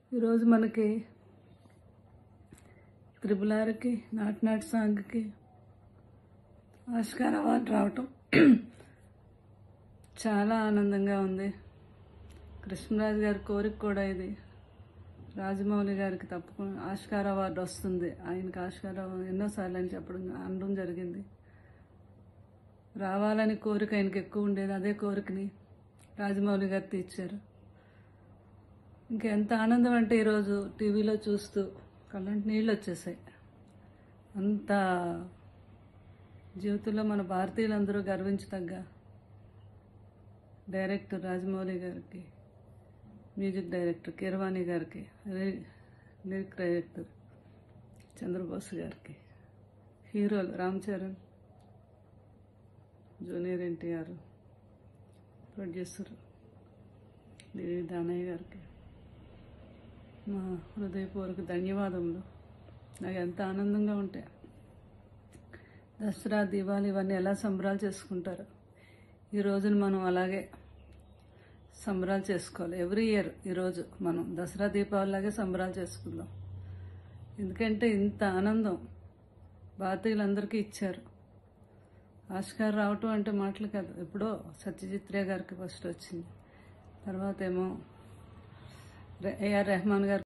ఈరోజు మనకి త్రిబుల్ ఆర్కి నాట్ నాట్ సాంగ్కి ఆస్కార్ అవార్డు రావటం చాలా ఆనందంగా ఉంది కృష్ణరాజు గారి కోరిక కూడా ఇది రాజమౌళి గారికి తప్పకుండా ఆస్కార్ అవార్డు వస్తుంది ఆయనకి ఆస్కార్ అవార్డు ఎన్నోసార్లు అని చెప్పడం అనడం జరిగింది రావాలని కోరిక ఆయనకి ఎక్కువ ఉండేది అదే కోరికని రాజమౌళి గారు తీర్చారు ఇంకెంత ఆనందం అంటే ఈరోజు టీవీలో చూస్తూ కళ్ళంటి నీళ్ళు వచ్చేసాయి అంత జీవితంలో మన భారతీయులందరూ గర్వించదగ్గ డైరెక్టర్ రాజమౌళి గారికి మ్యూజిక్ డైరెక్టర్ కీరవాణి గారికి లి- లిరిక్ డైరెక్టర్ చంద్రబోస్ గారికి హీరోలు రామ్ చరణ్ జూనియర్ ఎన్టీఆర్ ప్రొడ్యూసర్ దేవి దానయ్య గారికి మా హృదయపూర్వక ధన్యవాదములు నాకు ఎంత ఆనందంగా ఉంటాయి దసరా దీపావళి ఇవన్నీ ఎలా సంబరాలు చేసుకుంటారు ఈ రోజున మనం అలాగే సంబరాలు చేసుకోవాలి ఎవ్రీ ఇయర్ ఈరోజు మనం దసరా దీపావళి లాగే సంబరాలు చేసుకుందాం ఎందుకంటే ఇంత ఆనందం భారతీయులందరికీ ఇచ్చారు ఆస్కార్ రావటం అంటే మాటలు కాదు ఎప్పుడో సత్యజిత్ రే గారికి ఫస్ట్ వచ్చింది తర్వాత ఏమో ఏఆర్ రెహమాన్ గారు